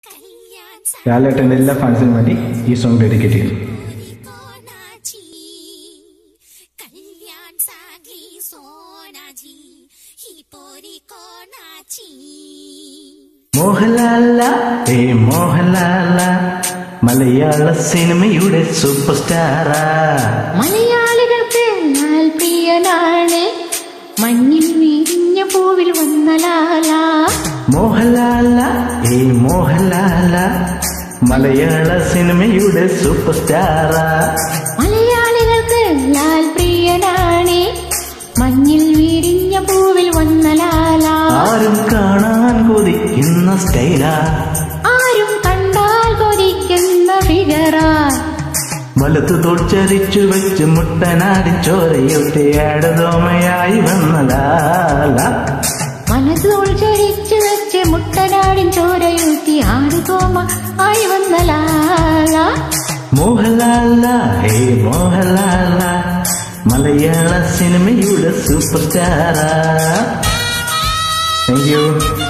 ലാലേട്ടൻ്റെ എല്ലാ ഫാൻസിനും വേണ്ടി ഈ സോങ് ഡെഡിക്കേറ്റ് ചെയ്യുന്നു कोणाची कल्याण सागी सोनाजी ही पोरी कोणाची മോഹൻലാല ഏ മോഹൻലാല മലയാള സിനിമയുടെ സൂപ്പർ സ്റ്റാറാ മലയാളികൾക്ക് ലാൽ പ്രിയനാണ് മഞ്ഞിൽ വിരിഞ്ഞ പൂവിൽ വന്ന ലാല മോഹൻലാല ഏ മോഹൻലാല മലയാള സിനിമയുടെ സൂപ്പർ സ്റ്റാറാ മലയാളികൾക്ക് ലാൽ പ്രിയനാണ് മഞ്ഞിൽ വിരിഞ്ഞ പൂവിൽ വന്ന ലാല ആരും കാണാൻ കൊതിക്കുന്ന സ്റ്റൈലാ ആരും കണ്ടാൽ കൊതിക്കുന്ന ഫിഗറാ വലത്തു തോൾച്ചരിച്ചു വെച്ച് മുട്ടനാടിൻ ചോരയൊട്ടിയാടതോമയായി വന്നലാല മനസ്സോൾ ചരിച്ചു വെച്ച് മുട്ടനാടിൻ ചോരയൂത്തി ആട് തോമ ആയി വന്ന ലാല മോഹൻലാല ഹേ മോഹൻലാല മലയാള സിനിമയുടെ സൂപ്പർ സ്റ്റാറാ താങ്ക് യു